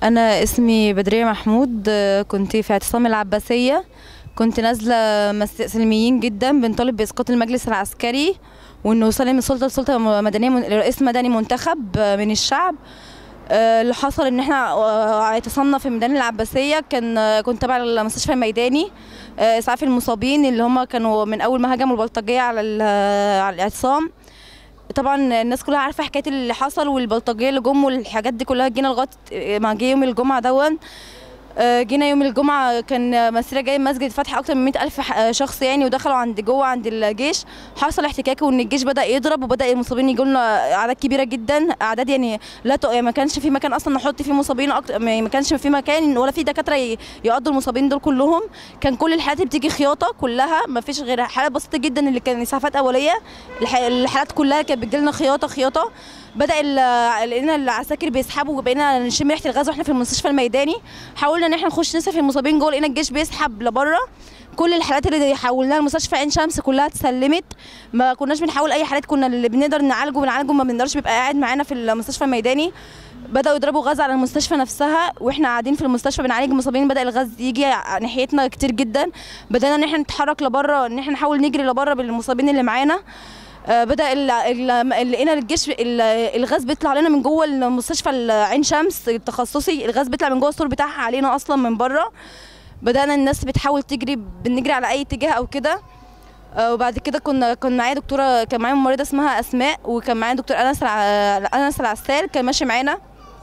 انا اسمي بدريه محمود آه، كنت في اعتصام العباسيه كنت نازله مس- سلميين جدا بنطالب باسقاط المجلس العسكري وانه يسلم السلطه لسلطه مدنيه من رئيس مدني منتخب آه، من الشعب آه، اللي حصل ان احنا آه، اعتصامنا في ميدان العباسيه كان آه، كنت تبع المستشفى الميداني آه، اسعاف المصابين اللي هم كانوا من اول ما هجموا البلطجيه على ال- على الاعتصام طبعا الناس كلها عارفه حكايه اللي حصل والبلطجيه اللي جم والحاجات دي كلها جينا لغايه ما جه يوم الجمعه دون آه، جينا يوم الجمعة كان مسيرة جاي مسجد فتح أكتر من مئة ألف ح- آه، شخص يعني ودخلوا عند جوه عند الجيش حصل احتكاك وإن الجيش بدأ يضرب وبدأ المصابين يجوا لنا أعداد كبيرة جدا أعداد يعني لا ت... يعني ما كانش في مكان أصلا نحط فيه مصابين أكتر ما كانش في مكان ولا في دكاترة ي- يقضوا المصابين دول كلهم كان كل الحالات اللي بتيجي خياطة كلها ما فيش غير حالات بسيطة جدا اللي كان إسعافات أولية الح... الحالات كلها كانت بتجيلنا خياطة خياطة بدا ال- لقينا العساكر بيسحبوا وبقينا نشم ريحه الغاز واحنا في المستشفى الميداني حاولنا ان احنا نخش نسعف المصابين جوه لقينا الجيش بيسحب لبره كل الحالات اللي حولناها لمستشفى عين شمس كلها اتسلمت ما كناش بنحاول اي حالات كنا اللي بنقدر نعالجه بنعالجه ما بنقدرش بيبقى قاعد معانا في المستشفى الميداني بداوا يضربوا غاز على المستشفى نفسها واحنا قاعدين في المستشفى بنعالج المصابين بدا الغاز يجي ع- ناحيتنا كتير جدا بدانا ان احنا نتحرك لبره ان احنا نحاول نجري لبره بالمصابين اللي معانا آه، بدا ال- ال- لقينا الجيش ال- الغاز بيطلع لنا من جوه المستشفى ال- عين شمس التخصصي الغاز بيطلع من جوه السور بتاعها علينا اصلا من بره بدانا الناس بتحاول تجري بنجري على اي اتجاه او كده آه، وبعد كده كنا كان معايا دكتوره كان معايا ممرضه اسمها اسماء وكان معايا دكتور انس الع- انس العسال كان ماشي معانا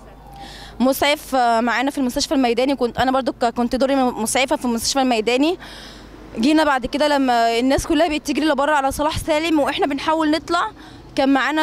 مسعف آه، معانا في المستشفى الميداني كنت انا برضو ك- كنت دوري مسعفه في المستشفى الميداني جينا بعد كده لما الناس كلها بتجري لبره على صلاح سالم واحنا بنحاول نطلع كان معانا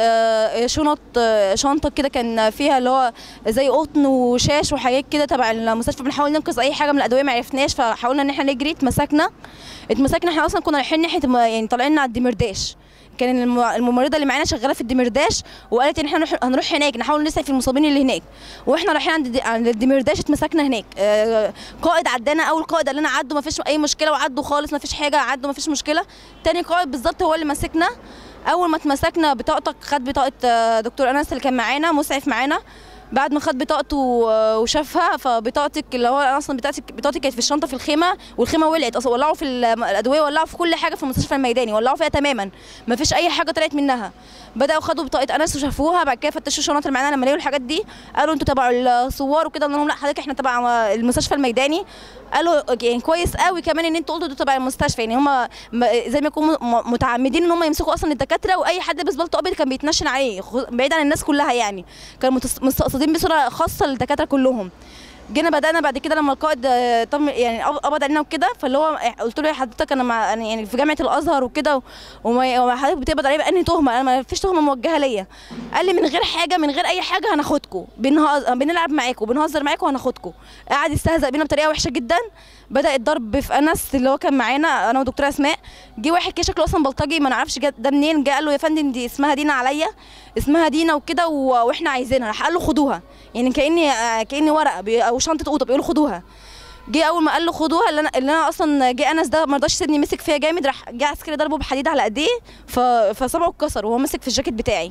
آه، شنط آه، شنطه كده كان فيها اللي هو زي قطن وشاش وحاجات كده تبع المستشفى بنحاول ننقذ اي حاجه من الادويه ما عرفناش فحاولنا ان احنا نجري اتمسكنا اتمسكنا احنا اصلا كنا رايحين ناحيه الم- يعني طالعين على الدمرداش كان الم- الممرضه اللي معانا شغاله في الدمرداش وقالت ان احنا نروح هنروح هناك نحاول نسعف المصابين اللي هناك واحنا رايحين عند الد- عند الدمرداش اتمسكنا هناك آه، قائد عدانا اول قائد قال لنا عدوا ما فيش اي مشكله وعدوا خالص ما فيش حاجه عدوا ما فيش مشكله تاني قائد بالظبط هو اللي مسكنا اول ما اتمسكنا بطاقتك خد بطاقه آه، دكتور انس اللي كان معانا مسعف معانا بعد ما خد بطاقته آه، وشافها فبطاقتك اللي هو أنا اصلا بطاقتك بطاقتي كانت في الشنطه في الخيمه والخيمه ولعت اصلا ولعوا في ال- الادويه ولعوا في كل حاجه في المستشفى الميداني ولعوا فيها تماما ما فيش اي حاجه طلعت منها بداوا خدوا بطاقه انس وشافوها بعد كده فتشوا الشنط اللي معانا لما لقوا الحاجات دي قالوا انتوا تبع الثوار وكده قلنا لهم لا حضرتك احنا تبع المستشفى الميداني قالوا يعني كويس قوي كمان ان انتوا قلتوا دول تبع المستشفى يعني هم زي ما يكونوا م- متعمدين ان هم يمسكوا اصلا الدكاتره واي حد لابس بلطو ابيض كان بيتنشن عليه خ- بعيد عن الناس كلها يعني كانوا متس- مستقصدين بصوره خاصه للدكاتره كلهم جينا بدانا بعد كده لما القائد آه، طم يعني قب- قبض علينا وكده فاللي هو قلت له يا حضرتك انا مع أنا يعني في جامعه الازهر وكده وما وما حضرتك بتقبض عليا بانهي تهمه انا ما فيش تهمه موجهه ليا قال لي من غير حاجه من غير اي حاجه هناخدكم بنهزر بنلعب معاكم بنهزر معاكم وهناخدكم قعد يستهزأ بينا بطريقه وحشه جدا بدا الضرب في انس اللي هو كان معانا انا ودكتوره اسماء جه واحد كده شكله اصلا بلطجي ما نعرفش جا- ده منين جه قال له يا فندم دي اسمها دينا عليا اسمها دينا وكده و- واحنا عايزينها راح قال له خدوها يعني كاني آه، كاني ورقه بي- او شنطه قوطه بيقولوا خدوها جه اول ما قال له خدوها اللي انا اللي انا اصلا جه انس ده ما رضاش يسيبني مسك فيا جامد راح جه عسكري ضربه بحديد على ايديه ف- فصبعه اتكسر وهو ماسك في الجاكيت بتاعي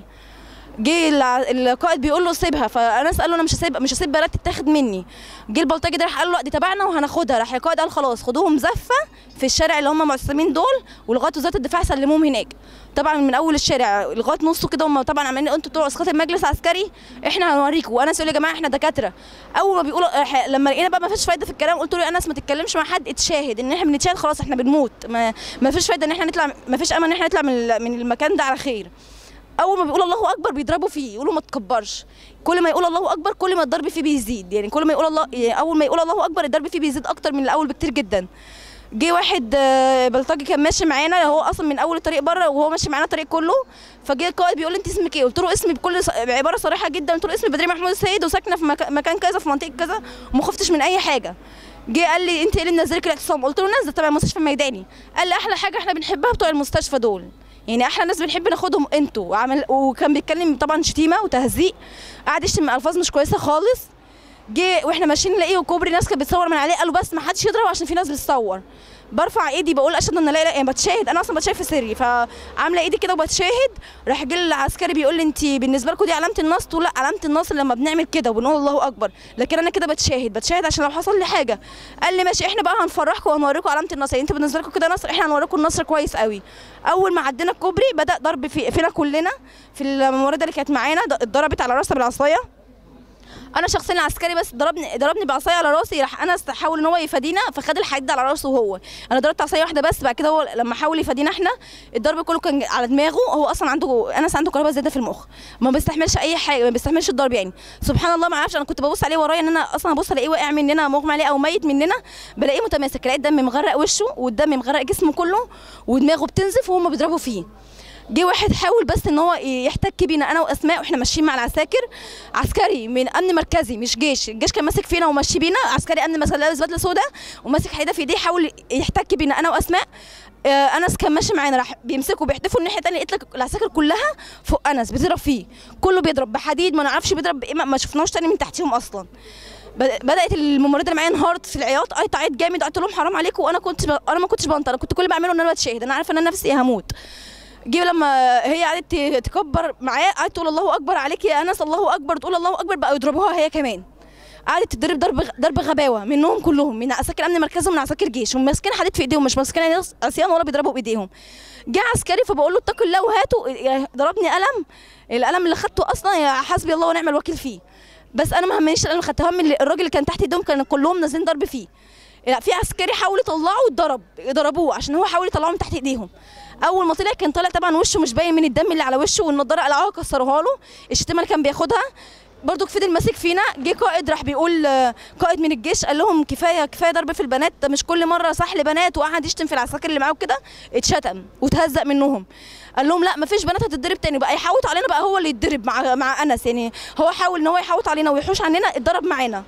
جه الع- القائد بيقول له سيبها فانس قال له انا مش هسيب مش هسيب بنات تتاخد مني جه البلطجي ده راح قال له لا دي تبعنا وهناخدها راح القائد قال خلاص خدوهم زفه في الشارع اللي هم معتصمين دول ولغايه وزاره الدفاع سلموهم هناك طبعا من اول الشارع لغايه نصه كده هم طبعا عمالين انتوا بتوع اسقاط المجلس العسكري احنا هنوريكم وانس يقول يا جماعه احنا دكاتره اول ما بيقولوا إح- لما لقينا بقى ما فيش فايده في الكلام قلت له يا انس ما تتكلمش مع حد اتشاهد ان احنا بنتشاهد خلاص احنا بنموت ما, ما فيش فايده ان احنا نطلع ما فيش امل ان احنا نطلع من ال- من المكان ده على خير اول ما بيقول الله اكبر بيضربوا فيه يقولوا ما تكبرش كل ما يقول الله اكبر كل ما الضرب فيه بيزيد يعني كل ما يقول الله يعني اول ما يقول الله اكبر الضرب فيه بيزيد اكتر من الاول بكتير جدا جه واحد آه، بلطجي كان ماشي معانا هو اصلا من اول الطريق بره وهو ماشي معانا الطريق كله فجه القائد بيقول لي انت اسمك ايه قلت له اسمي بكل ص- عباره صريحه جدا قلت له اسمي بدري محمود السيد وساكنه في مكان, مكان كذا في منطقه كذا وما خفتش من اي حاجه جه قال لي انت ايه اللي منزلك الاعتصام قلت له نزل تبع المستشفى الميداني قال لي احلى حاجه احنا بنحبها بتوع المستشفى دول يعني احلى ناس بنحب ناخدهم انتوا وعمل وكان بيتكلم طبعا شتيمه وتهزيق قعد يشتم الفاظ مش كويسه خالص جه واحنا ماشيين نلاقيه كوبري ناس كانت بتصور من عليه قالوا بس ما حدش يضرب عشان في ناس بتصور برفع ايدي بقول اشهد ان لا اله يعني بتشاهد انا اصلا بتشاهد في سري فعامله ايدي كده وبتشاهد راح جه العسكري بيقول لي انت بالنسبه لكم دي علامه النصر تقول لا علامه النصر لما بنعمل كده وبنقول الله اكبر لكن انا كده بتشاهد بتشاهد عشان لو حصل لي حاجه قال لي ماشي احنا بقى هنفرحكم وهنوريكم علامه النصر يعني انت بالنسبه لكم كده نصر احنا هنوريكم النصر كويس قوي اول ما عدينا الكوبري بدا ضرب في فينا كلنا في الممرضه اللي كانت معانا اتضربت على راسها بالعصايه انا شخصيا العسكري بس ضربني ضربني بعصايه على راسي راح انس حاول ان هو يفادينا فخد الحديد على راسه هو انا ضربت عصايه واحده بس بعد كده هو لما حاول يفادينا احنا الضرب كله كان على دماغه هو اصلا عنده انس عنده كهرباء زياده في المخ ما بيستحملش اي حاجه ما بيستحملش الضرب يعني سبحان الله ما اعرفش انا كنت ببص عليه ورايا ان انا اصلا ابص الاقيه واقع مننا مغمى عليه او ميت مننا بلاقيه متماسك الاقي الدم مغرق وشه والدم مغرق جسمه كله ودماغه بتنزف وهم بيضربوا فيه جه واحد حاول بس ان هو يحتك بينا انا واسماء واحنا ماشيين مع العساكر عسكري من امن مركزي مش جيش الجيش كان ماسك فينا وماشي بينا عسكري امن مثلا لابس بدله سوداء وماسك حديده في ايديه حاول يحتك بينا انا واسماء آه انس كان ماشي معانا راح بيمسكوا بيحدفوا الناحيه الثانيه لقيت لك العساكر كلها فوق انس بيضرب فيه كله بيضرب بحديد ما نعرفش بيضرب بايه ما شفناهوش تاني من تحتيهم اصلا بدات الممرضه اللي معايا انهارت في العياط قعدت تعيط جامد قلت لهم حرام عليكم وانا كنت ب... انا ما كنتش بنطق انا كنت كل اللي بعمله ان انا بتشاهد انا عارفه ان انا نفسي هموت جه لما هي قعدت تكبر معاه قعدت تقول الله اكبر عليك يا انس الله اكبر تقول الله اكبر بقى يضربوها هي كمان قعدت تضرب ضرب ضرب غباوه منهم كلهم من عساكر امن مركزي ومن عساكر جيش وماسكين حديد في ايديهم مش ماسكين عصيان ولا بيضربوا بايديهم جه عسكري فبقول له اتق الله وهاته ضربني قلم القلم اللي خدته اصلا يا حسبي الله ونعم الوكيل فيه بس انا ما همنيش القلم اللي خدته هم الراجل اللي كان تحت ايدهم كانوا كلهم نازلين ضرب فيه لا في عسكري حاول يطلعه واتضرب ضربوه عشان هو حاول يطلعه من تحت ايديهم اول ما طلع كان طالع طبعا وشه مش باين من الدم اللي على وشه والنضاره قلعوها كسروها له الشتيمه اللي كان بياخدها برضو فضل ماسك فينا جه قائد راح بيقول قائد من الجيش قال لهم كفايه كفايه ضرب في البنات ده مش كل مره سحل بنات وقعد يشتم في العساكر اللي معاه كده اتشتم وتهزق منهم قال لهم لا مفيش بنات هتتضرب تاني بقى يحوط علينا بقى هو اللي يتضرب مع مع انس يعني هو حاول ان هو يحوط علينا ويحوش عننا اتضرب معانا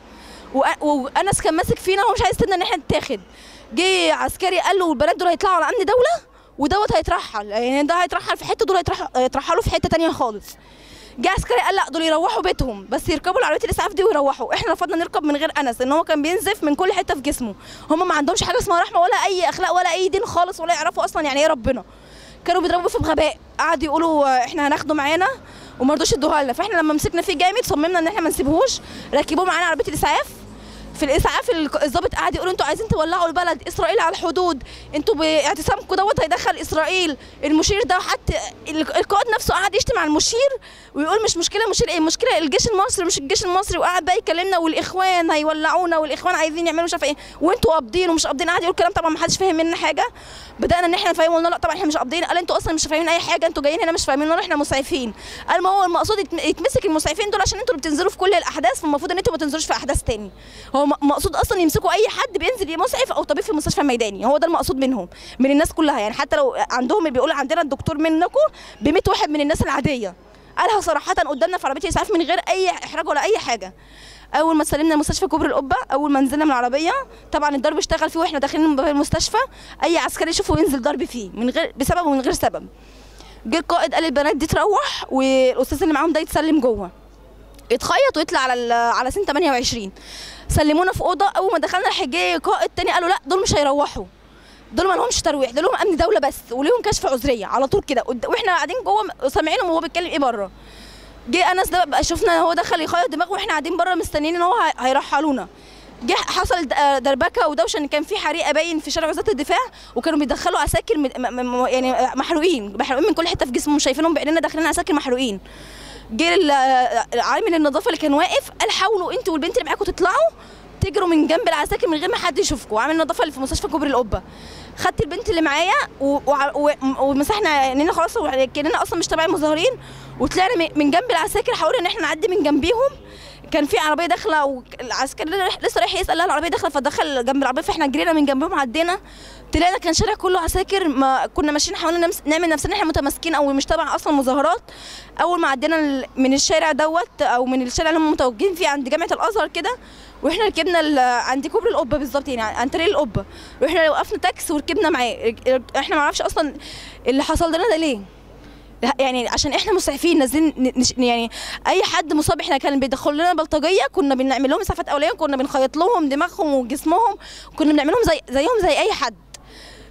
وانس كان ماسك فينا ومش عايز يستنى ان احنا نتاخد جه عسكري قال له البنات دول هيطلعوا على امن دوله ودوت هيترحل يعني ده هيترحل في حته دول هيترحلوا في حته تانية خالص جه عسكري قال لا دول يروحوا بيتهم بس يركبوا العربيه الاسعاف دي ويروحوا احنا رفضنا نركب من غير انس ان هو كان بينزف من كل حته في جسمه هم ما عندهمش حاجه اسمها رحمه ولا اي اخلاق ولا اي دين خالص ولا يعرفوا اصلا يعني ايه ربنا كانوا بيضربوا فيه بغباء قعدوا يقولوا احنا هناخده معانا وما رضوش يدوها لنا فاحنا لما مسكنا فيه جامد صممنا ان احنا ما نسيبهوش ركبوه معانا عربيه الاسعاف في الاسعاف الضابط قاعد يقول انتوا عايزين تولعوا البلد اسرائيل على الحدود انتوا باعتصامكم دوت هيدخل اسرائيل المشير ده حتى القائد نفسه قعد يشتم على المشير ويقول مش مشكله مشير ايه المشكله الجيش المصري مش الجيش المصري وقعد بقى يكلمنا والاخوان هيولعونا والاخوان عايزين يعملوا مش عارفه ايه وانتوا قابضين ومش قابضين قعد يقول كلام طبعا ما حدش فاهم مننا حاجه بدانا ان احنا نفهمه قلنا لا طبعا احنا مش قابضين قال انتوا اصلا مش فاهمين اي حاجه انتوا جايين هنا مش فاهمين قلنا احنا مسعفين قال ما هو المقصود يتمسك المسعفين دول عشان انتوا اللي بتنزلوا في كل الاحداث فالمفروض ان انتوا ما تنزلوش في احداث تاني هو مقصود اصلا يمسكوا اي حد بينزل مسعف او طبيب في المستشفى الميداني هو ده المقصود منهم من الناس كلها يعني حتى لو عندهم بيقول عندنا الدكتور منكم ب 100 واحد من الناس العاديه قالها صراحه قدامنا في عربيه اسعاف من غير اي احراج ولا اي حاجه اول ما سلمنا مستشفى كوبري القبه اول ما نزلنا من العربيه طبعا الضرب اشتغل فيه واحنا داخلين من باب المستشفى اي عسكري يشوفه ينزل ضرب فيه من غير بسبب ومن غير سبب جه القائد قال البنات دي تروح والاستاذ اللي معاهم ده يتسلم جوه يتخيط ويطلع على على سن 28 سلمونا في اوضه اول ما دخلنا الحجيه قائد تاني قالوا لا دول مش هيروحوا دول ما لهمش ترويح دول لهم امن دوله بس وليهم كشف عذريه على طول كده واحنا قاعدين جوه سامعينهم وهو بيتكلم ايه بره جه انس ده بقى شفنا هو دخل يخيط دماغه واحنا قاعدين بره مستنيين ان هو هيرحلونا جه حصل دربكه ودوشه ان كان في حريقه باين في شارع وزاره الدفاع وكانوا بيدخلوا عساكر يعني محروقين محروقين من كل حته في جسمهم شايفينهم بعيننا داخلين عساكر محروقين جه عامل النظافه اللي كان واقف قال حاولوا انتوا والبنت اللي معاكم تطلعوا تجروا من جنب العساكر من غير ما حد يشوفكم عامل النظافه اللي في مستشفى كوبري القبه خدت البنت اللي معايا ومسحنا عينينا خلاص كاننا اصلا مش تبع المظاهرين وطلعنا من جنب العساكر حاولنا ان احنا نعدي من جنبيهم كان في عربيه داخله والعسكري لسه رايح يسال لها العربيه داخله فدخل جنب العربيه فاحنا جرينا من جنبهم عدينا طلعنا كان شارع كله عساكر ما كنا ماشيين حاولنا نعمل نفسنا احنا متماسكين او مش تبع اصلا مظاهرات اول ما عدينا من الشارع دوت او من الشارع اللي هم متوجهين فيه عند جامعه الازهر كده واحنا ركبنا عند كوبري القبه بالظبط يعني عند طريق القبه واحنا وقفنا تاكس وركبنا معاه احنا ما نعرفش اصلا اللي حصل لنا ده ليه يعني عشان احنا مسعفين نازلين يعني اي حد مصاب احنا كان بيدخل لنا بلطجيه كنا بنعمل لهم اسعافات اوليه كنا بنخيط لهم دماغهم وجسمهم كنا بنعمل لهم زي زيهم زي اي حد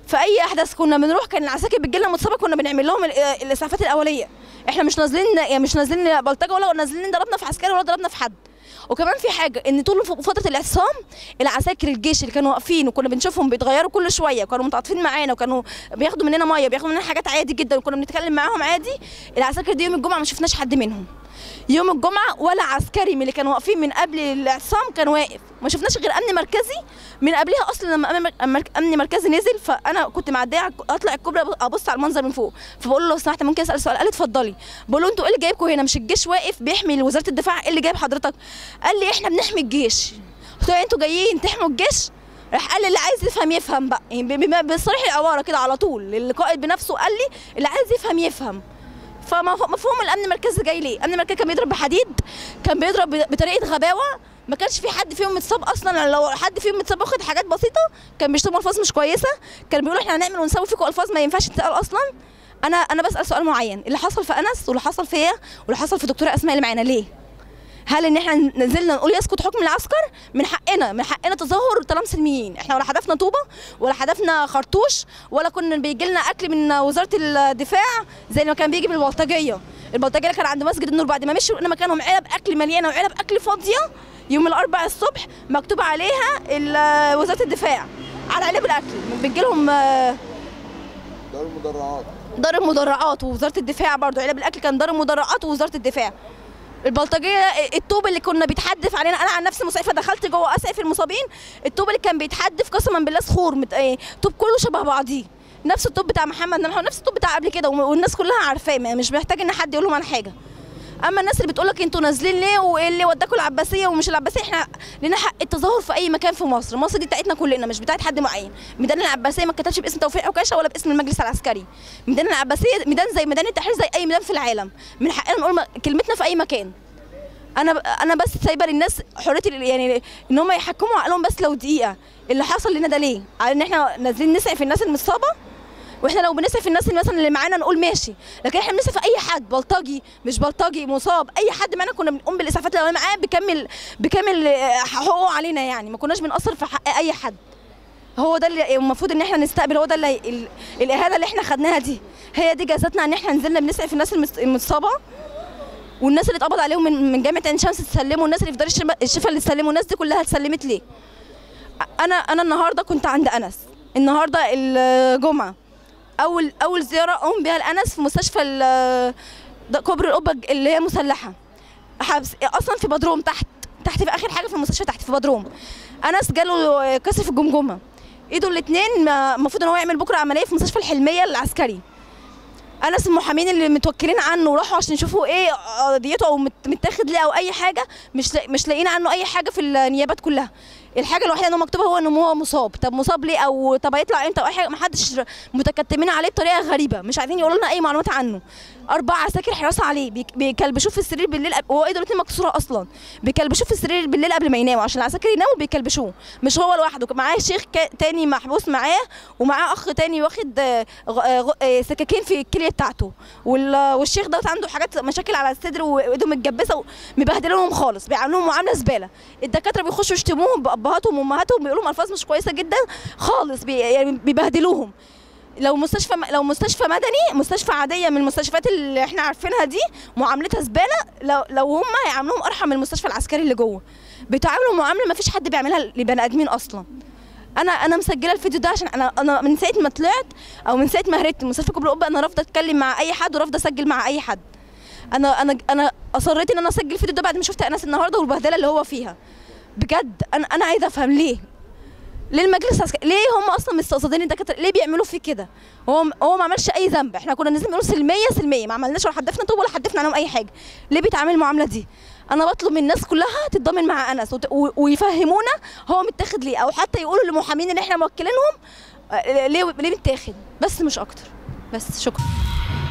في اي احداث كنا بنروح كان العساكر بتجيلنا متصابه كنا بنعمل لهم ال- الاسعافات الاوليه احنا مش نازلين يعني مش نازلين بلطجه ولا نازلين ضربنا في عسكري ولا ضربنا في حد وكمان في حاجه ان طول ف- فتره الاعتصام العساكر الجيش اللي كانوا واقفين وكنا بنشوفهم بيتغيروا كل شويه وكانوا متعاطفين معانا وكانوا بياخدوا مننا ميه بياخدوا مننا حاجات عادي جدا وكنا بنتكلم معاهم عادي العساكر دي يوم الجمعه ما شفناش حد منهم يوم الجمعه ولا عسكري من اللي كانوا واقفين من قبل الاعتصام كان واقف ما شفناش غير امن مركزي من قبلها اصلا لما أمن- أمن- امن مركزي نزل فانا كنت معديه على الك- اطلع الكوبري ابص على المنظر من فوق فبقول له لو سمحت ممكن اسال سؤال قال لي اتفضلي بقول له انتوا ايه اللي جايبكم هنا مش الجيش واقف بيحمي وزاره الدفاع ايه اللي جايب حضرتك قال لي احنا بنحمي الجيش قلت له انتوا جايين تحموا الجيش راح قال لي اللي عايز يفهم يفهم بقى يعني ب- ب- بصريح العباره كده على طول القائد بنفسه قال لي اللي عايز يفهم يفهم فمفهوم الامن المركزي جاي ليه؟ الامن المركزي كان بيضرب بحديد كان بيضرب ب- بطريقه غباوه ما كانش في حد فيهم متصاب اصلا لو حد فيهم متصاب واخد حاجات بسيطه كان بيشتموا الفاظ مش كويسه كان بيقولوا احنا هنعمل ونسوي فيكم الفاظ ما ينفعش تتقال اصلا انا انا بسال سؤال معين اللي حصل في انس واللي حصل فيا واللي حصل في دكتوره اسماء اللي معانا ليه؟ هل ان احنا نزلنا نقول يسقط حكم العسكر من حقنا من حقنا تظاهر طالما سلميين احنا ولا حدفنا طوبه ولا حدفنا خرطوش ولا كنا بيجي لنا اكل من وزاره الدفاع زي ما كان بيجي من البلطجيه البلطجيه اللي كان عند مسجد النور بعد ما مشوا لقينا مكانهم علب اكل مليانه وعلب اكل فاضيه يوم الاربعاء الصبح مكتوب عليها ال- وزاره الدفاع على علب الاكل بتجي لهم دار المدرعات دار المدرعات ووزاره الدفاع برضو علب الاكل كان دار المدرعات ووزاره الدفاع البلطجيه الطوب اللي كنا بيتحدف علينا انا عن نفسي مسعفه دخلت جوه اسعف المصابين الطوب اللي كان بيتحدف قسما بالله صخور مت... ايه طوب كله شبه بعضيه نفس الطوب بتاع محمد نمحة ونفس الطوب بتاع قبل كده وم- والناس كلها عارفاه ما- مش محتاج ان حد يقول لهم عن حاجه اما الناس اللي بتقول لك انتوا نازلين ليه وايه اللي وداكوا العباسيه ومش العباسيه احنا لنا حق التظاهر في اي مكان في مصر مصر دي بتاعتنا كلنا مش بتاعت حد معين ميدان العباسيه ما اتكتبش باسم توفيق عكاشه ولا باسم المجلس العسكري ميدان العباسيه ميدان زي ميدان التحرير زي اي ميدان في العالم من حقنا نقول م- كلمتنا في اي مكان انا انا بس سايبه للناس حريه ال- يعني ان هم يحكموا عقلهم بس لو دقيقه اللي حصل لنا ده ليه على ان احنا نازلين نسعف الناس المصابه واحنا لو بنسعف الناس اللي مثلا اللي معانا نقول ماشي لكن احنا بنسعف اي حد بلطجي مش بلطجي مصاب اي حد معانا كنا بنقوم بالاسعافات اللي معاه بكامل بكامل آه، حقوقه علينا يعني ما كناش بنقصر في حق اي حد هو ده اللي المفروض ان احنا نستقبل هو ده اللي ال- الاهانه اللي احنا خدناها دي هي دي جازتنا ان احنا نزلنا بنسعف الناس المس- المصابه والناس اللي اتقبض عليهم من من جامعه عين شمس تسلموا والناس اللي في دار الشفا- الشفا اللي تسلموا الناس دي كلها اتسلمت ليه انا انا النهارده كنت عند انس النهارده الجمعه اول اول زياره اقوم بيها لانس في مستشفى ال- ده كوبري القبه الج- اللي هي مسلحه حبس اصلا في بدروم تحت تحت في اخر حاجه في المستشفى تحت في بدروم انس جاله كسر في الجمجمه ايده الاثنين المفروض ان هو يعمل بكره عمليه في مستشفى الحلميه العسكري انس المحامين اللي متوكلين عنه وراحوا عشان يشوفوا ايه قضيته او مت- متاخد ليه او اي حاجه مش لا- مش لاقيين عنه اي حاجه في النيابات كلها الحاجه الوحيده ان هو مكتوبه هو ان هو مصاب طب مصاب ليه او طب هيطلع امتى او اي حاجه محدش متكتمين عليه بطريقه غريبه مش عايزين يقولوا لنا اي معلومات عنه اربع عساكر حراسه عليه بيك- بيكلبشوه في السرير بالليل قبل- وهو ايده الاتنين مكسوره اصلا بيكلبشوه في السرير بالليل قبل ما يناموا عشان العساكر يناموا بيكلبشوه مش هو لوحده معاه شيخ كا- تاني محبوس معاه ومعاه اخ تاني واخد آه، غ- آه، غ- آه، سكاكين في الكليه بتاعته وال- والشيخ دوت عنده حاجات مشاكل على الصدر وايده متجبسه ومبهدلينهم خالص بيعاملوهم معامله زباله الدكاتره بيخشوا يشتموهم بابهاتهم وامهاتهم بيقولوا لهم الفاظ مش كويسه جدا خالص بي يعني بيبهدلوهم لو مستشفى لو مستشفى مدني مستشفى عاديه من المستشفيات اللي احنا عارفينها دي معاملتها زباله لو لو هم هيعاملوهم ارحم من المستشفى العسكري اللي جوه بيتعاملوا معامله ما فيش حد بيعملها لبني ادمين اصلا انا انا مسجله الفيديو ده عشان انا انا من ساعه ما طلعت او من ساعه ما هربت من مستشفى كوبري القبه انا رافضه اتكلم مع اي حد ورافضه اسجل مع اي حد انا انا انا اصريت ان انا اسجل الفيديو ده بعد ما شفت انس النهارده والبهدله اللي هو فيها بجد انا انا عايزه افهم ليه ليه المجلس العسكري ليه هم اصلا مستقصدين الدكاتره ليه بيعملوا فيه كده هو هو ما عملش اي ذنب احنا كنا نازلين بنقول سلميه سلميه ما عملناش ولا حدفنا طوب ولا حدفنا عنهم اي حاجه ليه بيتعامل المعامله دي انا بطلب من الناس كلها تتضامن مع انس وت- و- ويفهمونا هو متاخد ليه او حتى يقولوا للمحامين اللي احنا موكلينهم آه، ليه ليه متاخد بس مش اكتر بس شكرا